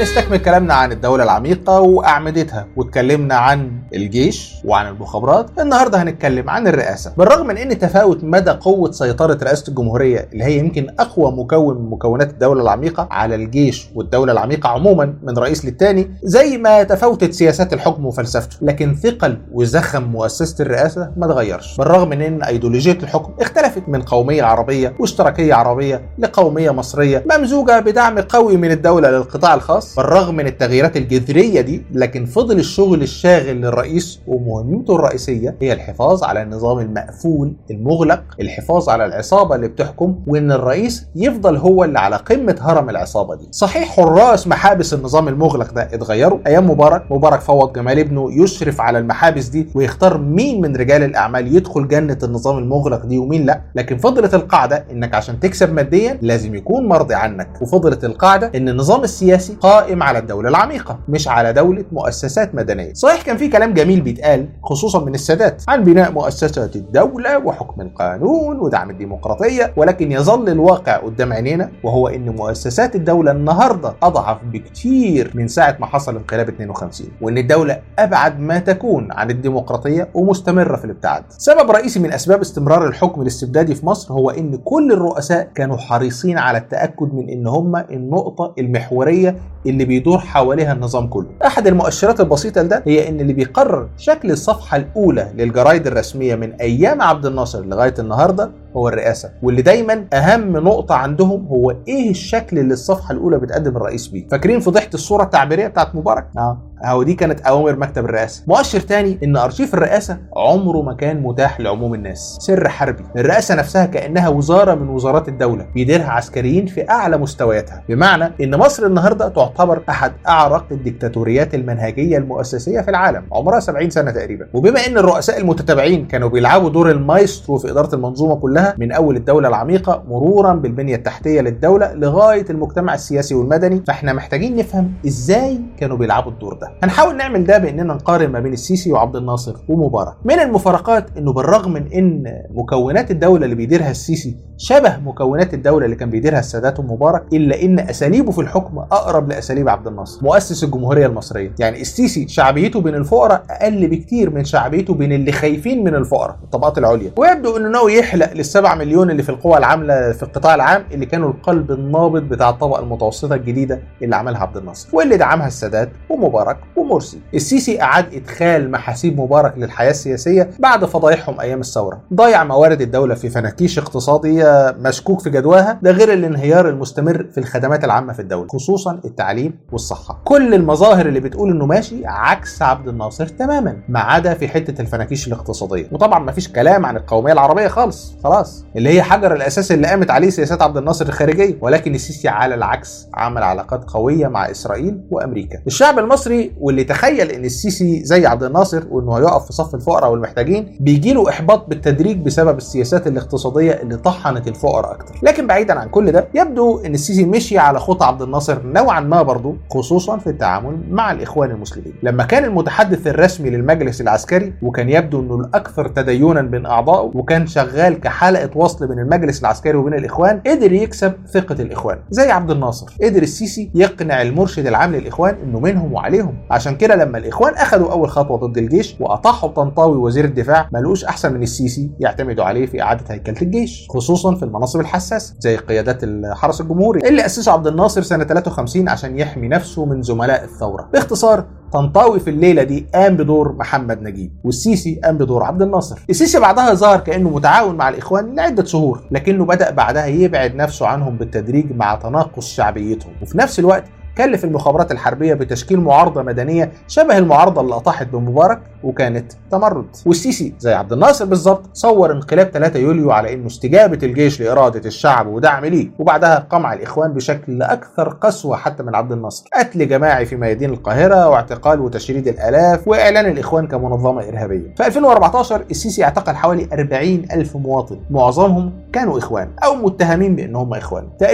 بنستكمل كلامنا عن الدولة العميقة وأعمدتها واتكلمنا عن الجيش وعن المخابرات النهاردة هنتكلم عن الرئاسة بالرغم من ان تفاوت مدى قوة سيطرة رئاسة الجمهورية اللي هي يمكن أقوى مكون من مكونات الدولة العميقة على الجيش والدولة العميقة عموما من رئيس للتاني زي ما تفاوتت سياسات الحكم وفلسفته لكن ثقل وزخم مؤسسة الرئاسة ما اتغيرش بالرغم من ان أيديولوجية الحكم اختلفت من قومية عربية واشتراكية عربية لقومية مصرية ممزوجة بدعم قوي من الدولة للقطاع الخاص بالرغم من التغييرات الجذرية دي لكن فضل الشغل الشاغل للرئيس ومهمته الرئيسية هي الحفاظ على النظام المقفول المغلق الحفاظ على العصابة اللي بتحكم وان الرئيس يفضل هو اللي على قمة هرم العصابة دي صحيح حراس محابس النظام المغلق ده اتغيروا ايام مبارك مبارك فوض جمال ابنه يشرف على المحابس دي ويختار مين من رجال الاعمال يدخل جنة النظام المغلق دي ومين لا لكن فضلت القاعدة انك عشان تكسب ماديا لازم يكون مرضي عنك وفضلت القاعدة ان النظام السياسي قائم على الدولة العميقة مش على دولة مؤسسات مدنية صحيح كان في كلام جميل بيتقال خصوصا من السادات عن بناء مؤسسات الدولة وحكم القانون ودعم الديمقراطية ولكن يظل الواقع قدام عينينا وهو ان مؤسسات الدولة النهاردة اضعف بكتير من ساعة ما حصل انقلاب 52 وان الدولة ابعد ما تكون عن الديمقراطية ومستمرة في الابتعاد سبب رئيسي من اسباب استمرار الحكم الاستبدادي في مصر هو ان كل الرؤساء كانوا حريصين على التأكد من ان هم النقطة المحورية اللي بيدور حواليها النظام كله احد المؤشرات البسيطه لده هي ان اللي بيقرر شكل الصفحه الاولى للجرايد الرسميه من ايام عبد الناصر لغايه النهارده هو الرئاسه واللي دايما اهم نقطه عندهم هو ايه الشكل اللي الصفحه الاولى بتقدم الرئيس بيه فاكرين فضيحه الصوره التعبيريه بتاعت مبارك اه اهو دي كانت اوامر مكتب الرئاسه مؤشر تاني ان ارشيف الرئاسه عمره ما كان متاح لعموم الناس سر حربي الرئاسه نفسها كانها وزاره من وزارات الدوله بيديرها عسكريين في اعلى مستوياتها بمعنى ان مصر النهارده تعتبر احد اعرق الديكتاتوريات المنهجيه المؤسسيه في العالم عمرها 70 سنه تقريبا وبما ان الرؤساء المتتابعين كانوا بيلعبوا دور المايسترو في اداره المنظومه كلها من اول الدوله العميقه مرورا بالبنيه التحتيه للدوله لغايه المجتمع السياسي والمدني فاحنا محتاجين نفهم ازاي كانوا بيلعبوا الدور ده هنحاول نعمل ده باننا نقارن ما بين السيسي وعبد الناصر ومبارك من المفارقات انه بالرغم من ان مكونات الدوله اللي بيديرها السيسي شبه مكونات الدوله اللي كان بيديرها السادات ومبارك الا ان اساليبه في الحكم اقرب لاساليب عبد الناصر مؤسس الجمهوريه المصريه يعني السيسي شعبيته بين الفقراء اقل بكتير من شعبيته بين اللي خايفين من الفقراء الطبقات العليا ويبدو انه ناوي يحلق للسبع مليون اللي في القوى العامله في القطاع العام اللي كانوا القلب النابض بتاع الطبقه المتوسطه الجديده اللي عملها عبد الناصر واللي دعمها السادات ومبارك ومرسي السيسي اعاد ادخال محاسيب مبارك للحياه السياسيه بعد فضايحهم ايام الثوره ضيع موارد الدوله في فناكيش اقتصاديه مشكوك في جدواها ده غير الانهيار المستمر في الخدمات العامه في الدوله خصوصا التعليم والصحه كل المظاهر اللي بتقول انه ماشي عكس عبد الناصر تماما ما عدا في حته الفناكيش الاقتصاديه وطبعا ما فيش كلام عن القوميه العربيه خالص خلاص اللي هي حجر الاساس اللي قامت عليه سياسات عبد الناصر الخارجيه ولكن السيسي على العكس عمل علاقات قويه مع اسرائيل وامريكا الشعب المصري واللي تخيل ان السيسي زي عبد الناصر وانه هيقف في صف الفقراء والمحتاجين بيجي له احباط بالتدريج بسبب السياسات الاقتصاديه اللي طحنت الفقراء اكتر لكن بعيدا عن كل ده يبدو ان السيسي مشي على خطى عبد الناصر نوعا ما برضه خصوصا في التعامل مع الاخوان المسلمين لما كان المتحدث الرسمي للمجلس العسكري وكان يبدو انه الاكثر تدينا بين اعضائه وكان شغال كحلقه وصل بين المجلس العسكري وبين الاخوان قدر يكسب ثقه الاخوان زي عبد الناصر قدر السيسي يقنع المرشد العام للاخوان انه منهم وعليهم عشان كده لما الاخوان اخذوا اول خطوه ضد الجيش واطاحوا طنطاوي وزير الدفاع ما لقوش احسن من السيسي يعتمدوا عليه في اعاده هيكله الجيش خصوصا في المناصب الحساسه زي قيادات الحرس الجمهوري اللي اسسه عبد الناصر سنه 53 عشان يحمي نفسه من زملاء الثوره باختصار طنطاوي في الليله دي قام بدور محمد نجيب والسيسي قام بدور عبد الناصر السيسي بعدها ظهر كانه متعاون مع الاخوان لعده شهور لكنه بدا بعدها يبعد نفسه عنهم بالتدريج مع تناقص شعبيتهم وفي نفس الوقت كلف المخابرات الحربيه بتشكيل معارضه مدنيه شبه المعارضه اللي اطاحت بمبارك وكانت تمرد والسيسي زي عبد الناصر بالظبط صور انقلاب 3 يوليو على انه استجابه الجيش لاراده الشعب ودعم ليه وبعدها قمع الاخوان بشكل اكثر قسوه حتى من عبد الناصر قتل جماعي في ميادين القاهره واعتقال وتشريد الالاف واعلان الاخوان كمنظمه ارهابيه في 2014 السيسي اعتقل حوالي 40 الف مواطن معظمهم كانوا اخوان او متهمين بانهم اخوان تقريبا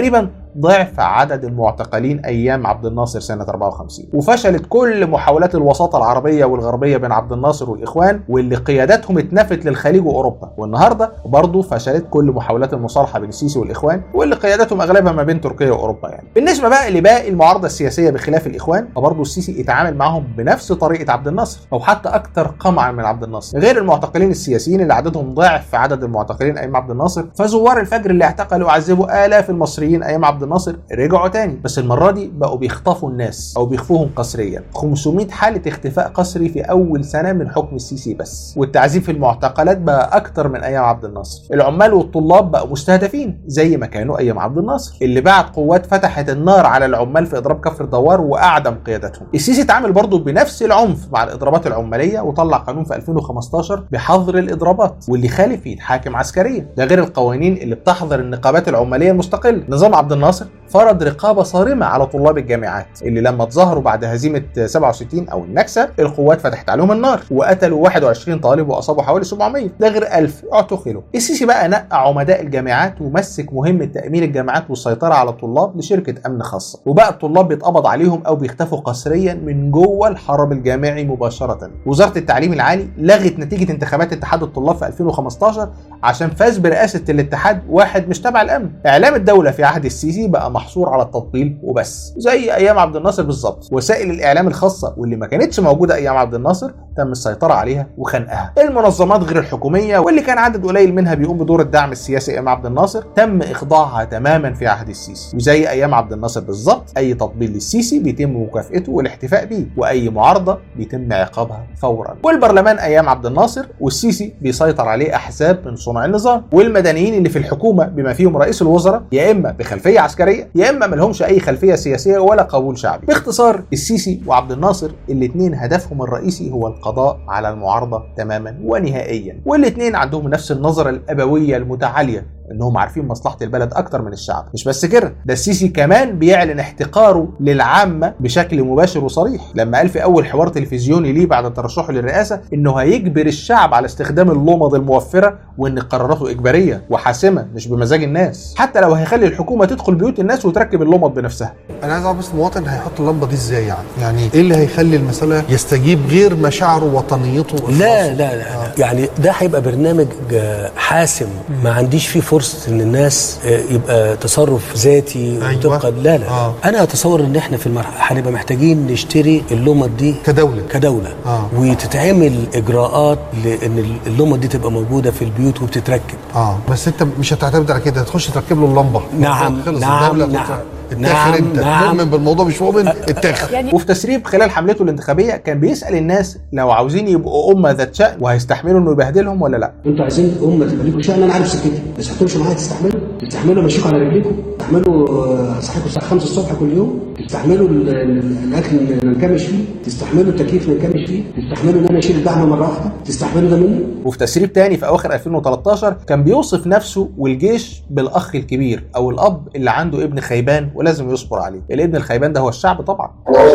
ضعف عدد المعتقلين ايام عبد الناصر سنه 54 وفشلت كل محاولات الوساطه العربيه والغربيه بين عبد الناصر والاخوان واللي قياداتهم اتنفت للخليج واوروبا والنهارده برضه فشلت كل محاولات المصالحه بين السيسي والاخوان واللي قياداتهم اغلبها ما بين تركيا واوروبا يعني بالنسبه بقى لباقي المعارضه السياسيه بخلاف الاخوان فبرضه السيسي اتعامل معاهم بنفس طريقه عبد الناصر او حتى اكثر قمعا من عبد الناصر غير المعتقلين السياسيين اللي عددهم ضعف عدد المعتقلين ايام عبد الناصر فزوار الفجر اللي اعتقلوا وعذبوا الاف المصريين ايام عبد الناصر رجعوا تاني بس المره دي بقوا بيخطفوا الناس او بيخفوهم قسريا 500 حاله اختفاء قسري في اول سنه من حكم السيسي بس والتعذيب في المعتقلات بقى اكتر من ايام عبد الناصر العمال والطلاب بقوا مستهدفين زي ما كانوا ايام عبد الناصر اللي بعت قوات فتحت النار على العمال في اضراب كفر الدوار واعدم قيادتهم السيسي اتعامل برضه بنفس العنف مع الاضرابات العماليه وطلع قانون في 2015 بحظر الاضرابات واللي خالف يتحاكم عسكريا ده غير القوانين اللي بتحظر النقابات العماليه المستقله نظام عبد الناصر فرض رقابه صارمه على طلاب الجامعات اللي لما اتظاهروا بعد هزيمه 67 او النكسه القوات فتحت عليهم النار وقتلوا 21 طالب واصابوا حوالي 700 ده غير 1000 اعتقلوا السيسي بقى نقى عمداء الجامعات ومسك مهمه تامين الجامعات والسيطره على الطلاب لشركه امن خاصه وبقى الطلاب بيتقبض عليهم او بيختفوا قسريا من جوه الحرم الجامعي مباشره وزاره التعليم العالي لغت نتيجه انتخابات اتحاد الطلاب في 2015 عشان فاز برئاسه الاتحاد واحد مش تبع الامن اعلام الدوله في عهد السيسي بقى محصور على التطبيل وبس زي ايام عبد الناصر بالظبط وسائل الاعلام الخاصه واللي ما كانتش موجوده ايام عبد الناصر تم السيطره عليها وخنقها المنظمات غير الحكوميه واللي كان عدد قليل منها بيقوم بدور الدعم السياسي ايام عبد الناصر تم اخضاعها تماما في عهد السيسي وزي ايام عبد الناصر بالظبط اي تطبيل للسيسي بيتم مكافئته والاحتفاء بيه واي معارضه بيتم عقابها فورا والبرلمان ايام عبد الناصر والسيسي بيسيطر عليه احزاب من صنع النظام والمدنيين اللي في الحكومه بما فيهم رئيس الوزراء يا اما بخلفيه عسكريه يا اما ملهمش اي خلفيه سياسيه ولا قبول شعبي باختصار السيسي وعبد الناصر الاثنين هدفهم الرئيسي هو القضاء على المعارضه تماما ونهائيا والاثنين عندهم نفس النظره الابويه المتعاليه انهم عارفين مصلحه البلد اكتر من الشعب مش بس كده ده السيسي كمان بيعلن احتقاره للعامه بشكل مباشر وصريح لما قال في اول حوار تلفزيوني ليه بعد ترشحه للرئاسه انه هيجبر الشعب على استخدام اللمض الموفره وان قراراته اجباريه وحاسمه مش بمزاج الناس حتى لو هيخلي الحكومه تدخل بيوت الناس وتركب اللمض بنفسها انا عايز اعرف بس المواطن هيحط اللمبه دي ازاي يعني يعني ايه اللي هيخلي المساله يستجيب غير مشاعره ووطنيته لا لا لا, لا. يعني ده هيبقى برنامج آه، حاسم ما عنديش فيه فرصه ان الناس آه، يبقى تصرف ذاتي أيوة. وطبقا لا لا آه. انا اتصور ان احنا في المرحله هنبقى محتاجين نشتري اللمض دي كدوله كدوله آه. وتتعمل اجراءات لان اللمض دي تبقى موجوده في البيوت وبتتركب اه بس انت مش هتعتمد على كده هتخش تركب له اللمبه نعم، خلص نعم، الدولة نعم. بتاع- اتاخر نعم، انت نعم. مؤمن بالموضوع مش مؤمن اتاخر وفي تسريب خلال حملته الانتخابيه كان بيسال الناس لو عاوزين يبقوا امه ذات شأن وهيستحملوا انه يبهدلهم ولا لا انتوا عايزين امه تبقى ليكم شأن انا عارف سكتي بس هتمشوا معايا تستحملوا تستحملوا امشيكم على رجليكم تستحملوا آه، اصحيكم الساعه 5 الصبح كل يوم تستحملوا ال- ال- الاكل اللي ننكمش فيه تستحملوا التكييف اللي ننكمش فيه تستحملوا ان انا اشيل اللحمه مره واحده تستحملوا ده مني وفي تسريب تاني في اواخر 2013 كان بيوصف نفسه والجيش بالاخ الكبير او الاب اللي عنده ابن خيبان ولازم يصبر عليه الابن الخيبان ده هو الشعب طبعا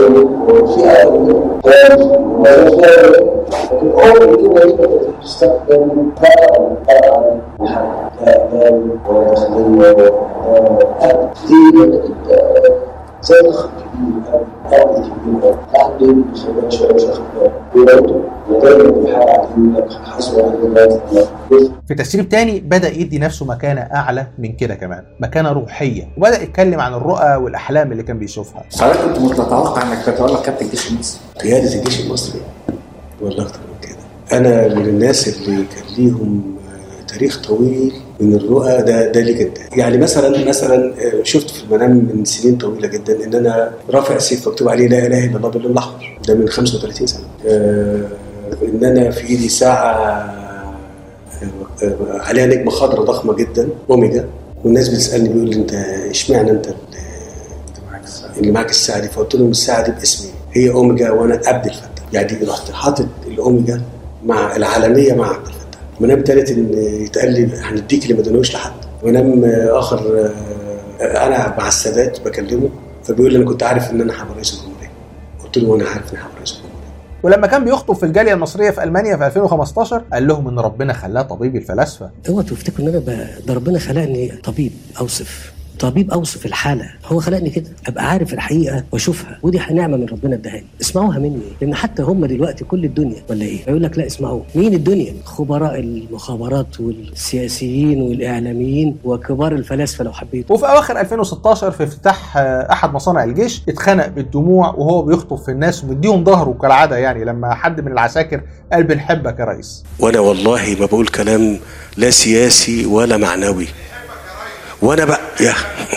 في تسريب تاني بدا يدي نفسه مكانه اعلى من كده كمان مكانه روحيه وبدا يتكلم عن الرؤى والاحلام اللي كان بيشوفها حضرتك كنت متوقع انك تتولى كابتن الجيش المصري قياده الجيش المصري ولا اكتر من كده انا من الناس اللي كان ليهم آه، تاريخ طويل من الرؤى ده ده لي جدا يعني مثلا مثلا آه، شفت في المنام من سنين طويله جدا ان انا رافع سيف مكتوب عليه لا اله الا الله باللون الاحمر ده من 35 سنه آه، ان انا في ايدي ساعه آه، آه، عليها نجمه خضراء ضخمه جدا اوميجا والناس بتسالني بيقول لي انت اشمعنى انت اللي اللي معاك الساعه دي فقلت لهم الساعه دي باسمي هي اوميجا وانا عبد الفتاح يعني رحت حاطط الاوميجا مع العالميه مع عبد الفتاح منام تالت ان يتقال لي هنديك اللي ما ادانوش لحد ونام اخر آه، انا مع السادات بكلمه فبيقول لي انا كنت عارف ان انا هبقى رئيس الجمهوريه قلت له وانا عارف ان هبقى رئيس الجمهوريه ولما كان بيخطب في الجاليه المصريه في المانيا في 2015 قال لهم ان ربنا خلاه طبيب الفلاسفه اوعى تفتكروا ان انا ب... ده ربنا خلقني طبيب اوصف الطبيب اوصف الحاله هو خلقني كده ابقى عارف الحقيقه واشوفها ودي نعمه من ربنا اداها لي اسمعوها مني لان حتى هم دلوقتي كل الدنيا ولا ايه يقول لك لا اسمعوا مين الدنيا خبراء المخابرات والسياسيين والاعلاميين وكبار الفلاسفه لو حبيت وفي اواخر 2016 في افتتاح آه، احد مصانع الجيش اتخنق بالدموع وهو بيخطب في الناس ومديهم ظهره كالعاده يعني لما حد من العساكر قال بنحبك يا ريس وانا والله ما بقول كلام لا سياسي ولا معنوي وانا بقى يا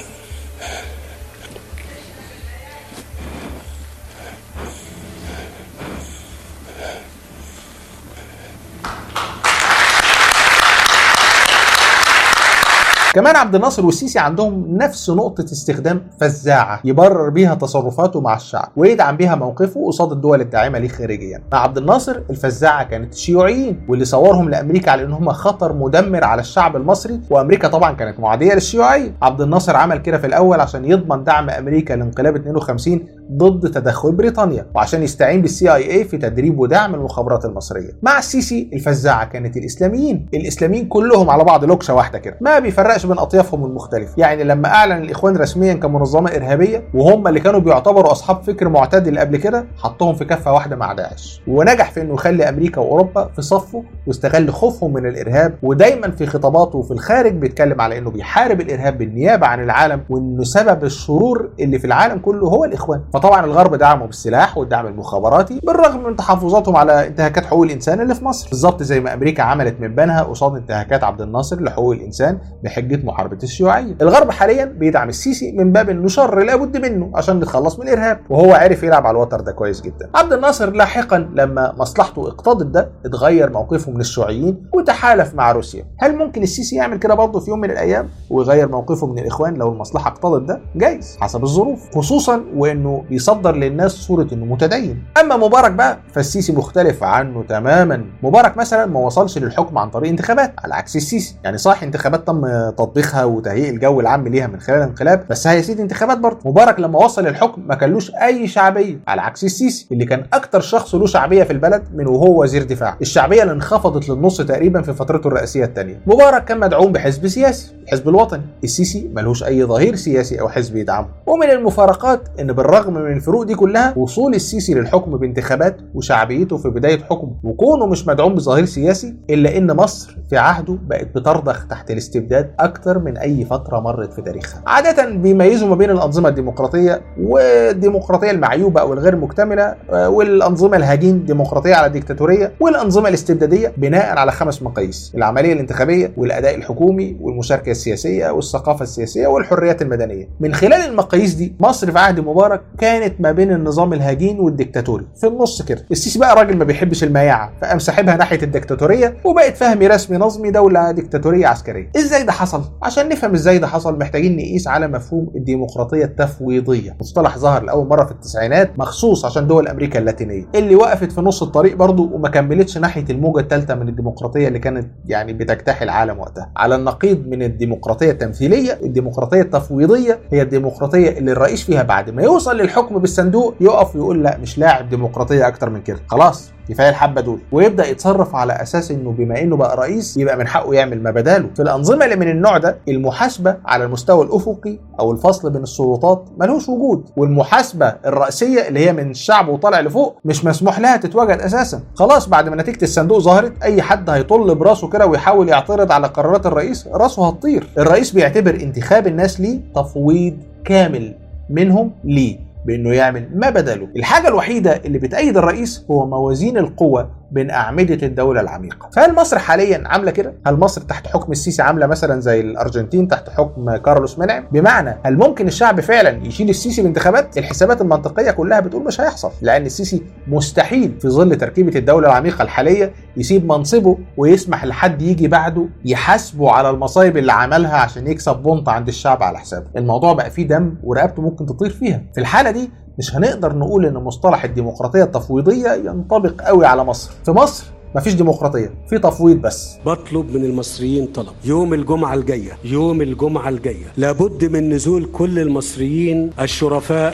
كمان عبد الناصر والسيسي عندهم نفس نقطة استخدام فزاعة يبرر بيها تصرفاته مع الشعب ويدعم بيها موقفه قصاد الدول الداعمة ليه خارجيا. مع عبد الناصر الفزاعة كانت الشيوعيين واللي صورهم لأمريكا على إن هم خطر مدمر على الشعب المصري وأمريكا طبعا كانت معادية للشيوعية. عبد الناصر عمل كده في الأول عشان يضمن دعم أمريكا لانقلاب 52 ضد تدخل بريطانيا وعشان يستعين بالسي اي اي في تدريب ودعم المخابرات المصريه. مع السيسي الفزاعه كانت الاسلاميين، الاسلاميين كلهم على بعض لوكشه واحده كده، ما بيفرقش بين اطيافهم المختلفه، يعني لما اعلن الاخوان رسميا كمنظمه ارهابيه وهم اللي كانوا بيعتبروا اصحاب فكر معتدل قبل كده حطهم في كفه واحده مع داعش، ونجح في انه يخلي امريكا واوروبا في صفه واستغل خوفهم من الارهاب ودايما في خطاباته في الخارج بيتكلم على انه بيحارب الارهاب بالنيابه عن العالم وانه سبب الشرور اللي في العالم كله هو الاخوان، فطبعا الغرب دعمه بالسلاح والدعم المخابراتي بالرغم من تحفظاتهم على انتهاكات حقوق الانسان اللي في مصر بالظبط زي ما امريكا عملت من بينها قصاد انتهاكات عبد الناصر لحقوق الانسان بحجه محاربه الشيوعيه الغرب حاليا بيدعم السيسي من باب انه شر لابد منه عشان نتخلص من الارهاب وهو عرف يلعب على الوتر ده كويس جدا عبد الناصر لاحقا لما مصلحته اقتضت ده اتغير موقفه من الشيوعيين وتحالف مع روسيا هل ممكن السيسي يعمل كده برضه في يوم من الايام ويغير موقفه من الاخوان لو المصلحه اقتضت ده جايز حسب الظروف خصوصا وانه بيصدر للناس صوره انه متدين اما مبارك بقى فالسيسي مختلف عنه تماما مبارك مثلا ما وصلش للحكم عن طريق انتخابات على عكس السيسي يعني صح انتخابات تم تطبيقها وتهيئ الجو العام ليها من خلال الانقلاب بس هي سيدي انتخابات برضه مبارك لما وصل للحكم ما كانلوش اي شعبيه على عكس السيسي اللي كان اكتر شخص له شعبيه في البلد من وهو وزير دفاع الشعبيه اللي انخفضت للنص تقريبا في فترته الرئاسيه الثانيه مبارك كان مدعوم بحزب سياسي الحزب الوطني السيسي ملوش اي ظهير سياسي او حزب يدعمه ومن المفارقات ان بالرغم من الفروق دي كلها وصول السيسي للحكم بانتخابات وشعبيته في بدايه حكمه وكونه مش مدعوم بظهير سياسي الا ان مصر في عهده بقت بترضخ تحت الاستبداد اكتر من اي فتره مرت في تاريخها عاده بيميزوا ما بين الانظمه الديمقراطيه والديمقراطيه المعيوبه او الغير مكتمله آه، والانظمه الهجين ديمقراطيه على ديكتاتوريه والانظمه الاستبداديه بناء على خمس مقاييس العمليه الانتخابيه والاداء الحكومي والمشاركه السياسيه والثقافه السياسيه والحريات المدنيه من خلال المقاييس دي مصر في عهد مبارك كانت ما بين النظام الهجين والديكتاتوري في النص كده السيسي بقى راجل ما بيحبش المياعه فقام ساحبها ناحيه الديكتاتوريه وبقت فهمي رسمي نظمي دوله ديكتاتوريه عسكريه ازاي ده حصل عشان نفهم ازاي ده حصل محتاجين نقيس على مفهوم الديمقراطيه التفويضيه مصطلح ظهر لاول مره في التسعينات مخصوص عشان دول امريكا اللاتينيه اللي وقفت في نص الطريق برضه وما كملتش ناحيه الموجه الثالثه من الديمقراطيه اللي كانت يعني بتجتاح العالم وقتها على النقيض من الديمقراطيه التمثيليه الديمقراطيه التفويضيه هي الديمقراطيه اللي الرئيس فيها بعد ما يوصل للحكم بالصندوق يقف ويقول لا مش لاعب ديمقراطيه اكتر من كده خلاص كفايه الحبه دول ويبدا يتصرف على اساس انه بما انه بقى رئيس يبقى من حقه يعمل ما بداله في الانظمه اللي من النوع ده المحاسبه على المستوى الافقي او الفصل بين السلطات ملوش وجود والمحاسبه الرئاسيه اللي هي من الشعب وطالع لفوق مش مسموح لها تتواجد اساسا خلاص بعد ما نتيجه الصندوق ظهرت اي حد هيطل براسه كده ويحاول يعترض على قرارات الرئيس راسه هتطير الرئيس بيعتبر انتخاب الناس ليه تفويض كامل منهم ليه بانه يعمل ما بدله الحاجه الوحيده اللي بتأيد الرئيس هو موازين القوى بين أعمدة الدولة العميقة فهل مصر حاليا عاملة كده؟ هل مصر تحت حكم السيسي عاملة مثلا زي الأرجنتين تحت حكم كارلوس منعم؟ بمعنى هل ممكن الشعب فعلا يشيل السيسي بانتخابات؟ الحسابات المنطقية كلها بتقول مش هيحصل لأن السيسي مستحيل في ظل تركيبة الدولة العميقة الحالية يسيب منصبه ويسمح لحد يجي بعده يحاسبه على المصايب اللي عملها عشان يكسب بونط عند الشعب على حسابه الموضوع بقى فيه دم ورقبته ممكن تطير فيها في الحالة دي مش هنقدر نقول ان مصطلح الديمقراطيه التفويضيه ينطبق قوي على مصر في مصر مفيش ديمقراطيه في تفويض بس بطلب من المصريين طلب يوم الجمعة الجاية يوم الجمعة الجاية لابد من نزول كل المصريين الشرفاء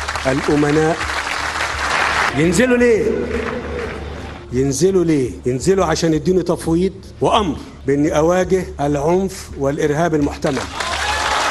الأمناء ينزلوا ليه؟ ينزلوا ليه؟ ينزلوا عشان يديني تفويض وأمر بإني أواجه العنف والإرهاب المحتمل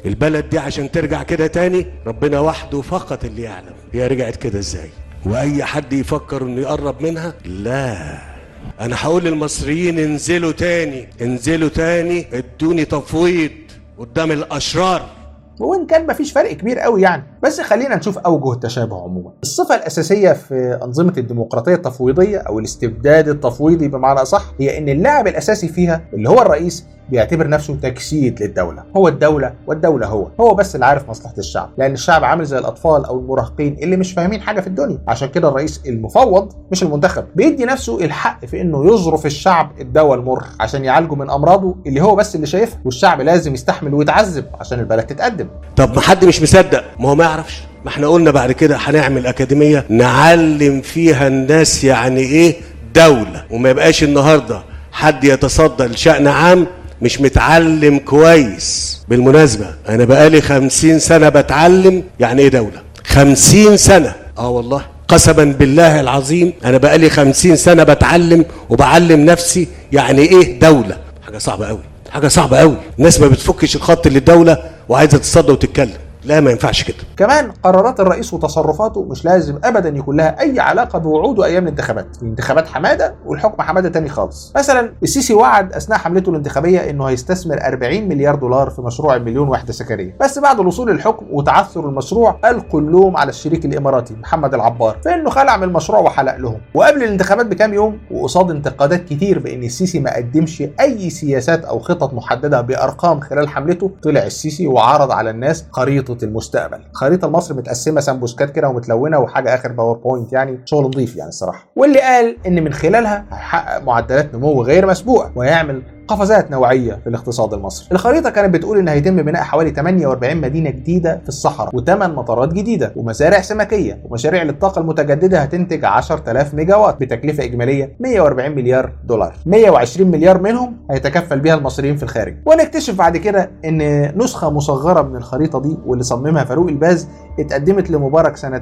البلد دي عشان ترجع كده تاني ربنا وحده فقط اللي يعلم هي رجعت كده ازاي واي حد يفكر انه يقرب منها لا انا هقول للمصريين انزلوا تاني انزلوا تاني ادوني تفويض قدام الاشرار وان كان مفيش فرق كبير قوي يعني بس خلينا نشوف اوجه التشابه عموما الصفه الاساسيه في انظمه الديمقراطيه التفويضيه او الاستبداد التفويضي بمعنى اصح هي ان اللاعب الاساسي فيها اللي هو الرئيس بيعتبر نفسه تجسيد للدولة هو الدولة والدولة هو هو بس اللي عارف مصلحة الشعب لأن الشعب عامل زي الأطفال أو المراهقين اللي مش فاهمين حاجة في الدنيا عشان كده الرئيس المفوض مش المنتخب بيدي نفسه الحق في إنه يظرف الشعب الدواء المر عشان يعالجه من أمراضه اللي هو بس اللي شايفها والشعب لازم يستحمل ويتعذب عشان البلد تتقدم طب ما حد مش مصدق ما هو ما يعرفش ما احنا قلنا بعد كده هنعمل اكاديميه نعلم فيها الناس يعني ايه دوله وما يبقاش النهارده حد يتصدى لشأن عام مش متعلم كويس بالمناسبة أنا بقالي خمسين سنة بتعلم يعني إيه دولة خمسين سنة آه والله قسما بالله العظيم أنا بقالي خمسين سنة بتعلم وبعلم نفسي يعني إيه دولة حاجة صعبة قوي حاجة صعبة قوي الناس ما بتفكش الخط للدولة وعايزة تتصدى وتتكلم لا ما ينفعش كده كمان قرارات الرئيس وتصرفاته مش لازم ابدا يكون لها اي علاقه بوعوده ايام الانتخابات الانتخابات حماده والحكم حماده تاني خالص مثلا السيسي وعد اثناء حملته الانتخابيه انه هيستثمر 40 مليار دولار في مشروع المليون وحده سكنيه بس بعد الوصول للحكم وتعثر المشروع القوا اللوم على الشريك الاماراتي محمد العبار فانه خلع من المشروع وحلق لهم وقبل الانتخابات بكام يوم وقصاد انتقادات كتير بان السيسي ما قدمش اي سياسات او خطط محدده بارقام خلال حملته طلع السيسي وعرض على الناس خريطه المستقبل خريطه لمصر متقسمه سمبوسكات كده ومتلونه وحاجه اخر باوربوينت يعني شغل نظيف يعني الصراحه واللي قال ان من خلالها هيحقق معدلات نمو غير مسبوقه ويعمل قفزات نوعيه في الاقتصاد المصري. الخريطه كانت بتقول ان هيتم بناء حوالي 48 مدينه جديده في الصحراء وثمان مطارات جديده ومزارع سمكيه ومشاريع للطاقه المتجدده هتنتج 10000 ميجا وات بتكلفه اجماليه 140 مليار دولار. 120 مليار منهم هيتكفل بيها المصريين في الخارج. ونكتشف بعد كده ان نسخه مصغره من الخريطه دي واللي صممها فاروق الباز اتقدمت لمبارك سنه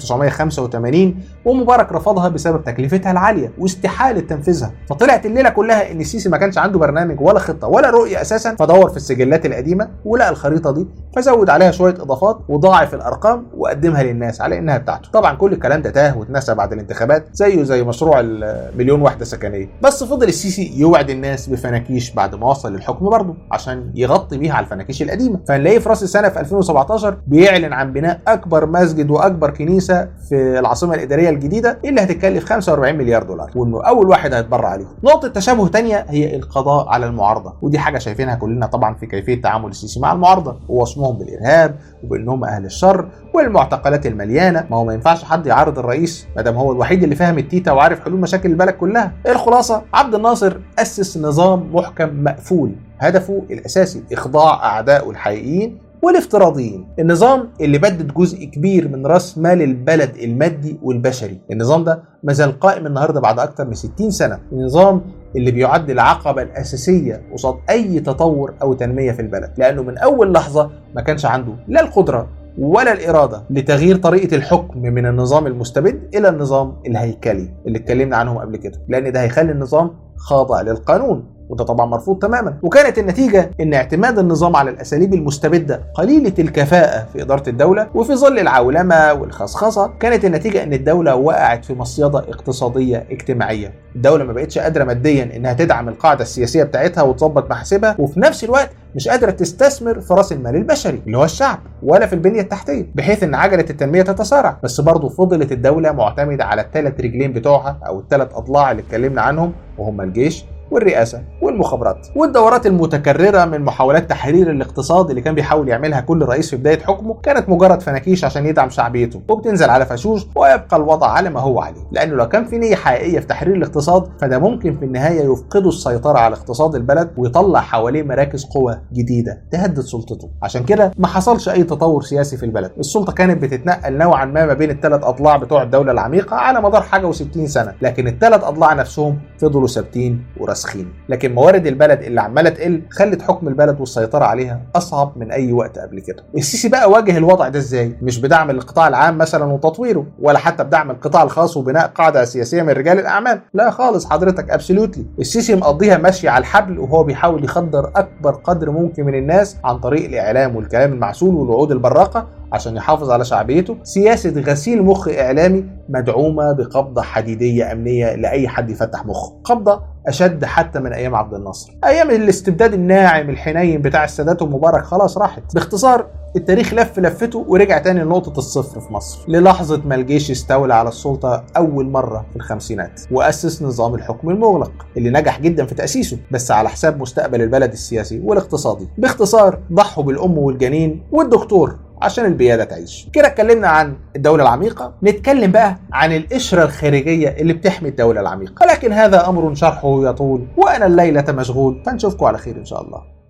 1985 ومبارك رفضها بسبب تكلفتها العاليه واستحاله تنفيذها. فطلعت الليله كلها ان السيسي ما كانش عنده برنامج ولا خطه ولا رؤيه اساسا فدور في السجلات القديمه ولقى الخريطه دي فزود عليها شويه اضافات وضاعف الارقام وقدمها للناس على انها بتاعته طبعا كل الكلام ده تاه واتنسى بعد الانتخابات زيه زي مشروع المليون وحده سكنيه بس فضل السيسي يوعد الناس بفناكيش بعد ما وصل للحكم برضه عشان يغطي بيها على الفناكيش القديمه فنلاقيه في راس السنه في 2017 بيعلن عن بناء اكبر مسجد واكبر كنيسه في العاصمه الاداريه الجديده اللي هتتكلف 45 مليار دولار وانه اول واحد هيتبرع عليهم نقطه تشابه ثانيه هي القضاء على المعارضه ودي حاجه شايفينها كلنا طبعا في كيفيه تعامل السيسي مع المعارضه ووصمهم بالارهاب وبانهم اهل الشر والمعتقلات المليانه ما هو ما ينفعش حد يعارض الرئيس ما دام هو الوحيد اللي فاهم التيتا وعارف حلول مشاكل البلد كلها الخلاصه عبد الناصر اسس نظام محكم مقفول هدفه الاساسي اخضاع اعدائه الحقيقيين والافتراضيين النظام اللي بدد جزء كبير من راس مال البلد المادي والبشري النظام ده ما زال قائم النهارده بعد اكتر من 60 سنه النظام اللي بيعد العقبة الأساسية قصاد أي تطور أو تنمية في البلد لأنه من أول لحظة ما كانش عنده لا القدرة ولا الإرادة لتغيير طريقة الحكم من النظام المستبد إلى النظام الهيكلي اللي اتكلمنا عنهم قبل كده لأن ده هيخلي النظام خاضع للقانون وده طبعا مرفوض تماما وكانت النتيجة ان اعتماد النظام على الاساليب المستبدة قليلة الكفاءة في ادارة الدولة وفي ظل العولمة والخصخصة كانت النتيجة ان الدولة وقعت في مصيدة اقتصادية اجتماعية الدولة ما بقتش قادرة ماديا انها تدعم القاعدة السياسية بتاعتها وتظبط محاسبها وفي نفس الوقت مش قادرة تستثمر في راس المال البشري اللي هو الشعب ولا في البنية التحتية بحيث ان عجلة التنمية تتسارع بس برضه فضلت الدولة معتمدة على الثلاث رجلين بتوعها او الثلاث اضلاع اللي اتكلمنا عنهم وهم الجيش والرئاسه والمخابرات والدورات المتكرره من محاولات تحرير الاقتصاد اللي كان بيحاول يعملها كل رئيس في بدايه حكمه كانت مجرد فناكيش عشان يدعم شعبيته وبتنزل على فشوش ويبقى الوضع على ما هو عليه لانه لو كان في نيه حقيقيه في تحرير الاقتصاد فده ممكن في النهايه يفقدوا السيطره على اقتصاد البلد ويطلع حواليه مراكز قوى جديده تهدد سلطته عشان كده ما حصلش اي تطور سياسي في البلد السلطه كانت بتتنقل نوعا ما ما بين الثلاث اضلاع بتوع الدوله العميقه على مدار حاجه و60 سنه لكن الثلاث اضلاع نفسهم فضلوا ثابتين وراسمين راسخين لكن موارد البلد اللي عماله تقل خلت حكم البلد والسيطره عليها اصعب من اي وقت قبل كده السيسي بقى واجه الوضع ده ازاي مش بدعم القطاع العام مثلا وتطويره ولا حتى بدعم القطاع الخاص وبناء قاعده سياسيه من رجال الاعمال لا خالص حضرتك ابسولوتلي السيسي مقضيها ماشيه على الحبل وهو بيحاول يخدر اكبر قدر ممكن من الناس عن طريق الاعلام والكلام المعسول والوعود البراقه عشان يحافظ على شعبيته سياسة غسيل مخ إعلامي مدعومة بقبضة حديدية أمنية لأي حد يفتح مخه قبضة أشد حتى من أيام عبد الناصر أيام الاستبداد الناعم الحنين بتاع السادات ومبارك خلاص راحت باختصار التاريخ لف لفته ورجع تاني لنقطة الصفر في مصر للحظة ما الجيش استولى على السلطة أول مرة في الخمسينات وأسس نظام الحكم المغلق اللي نجح جدا في تأسيسه بس على حساب مستقبل البلد السياسي والاقتصادي باختصار ضحوا بالأم والجنين والدكتور عشان البيادة تعيش كده اتكلمنا عن الدولة العميقة نتكلم بقى عن القشرة الخارجية اللي بتحمي الدولة العميقة ولكن هذا أمر شرحه يطول وأنا الليلة مشغول فنشوفكم على خير إن شاء الله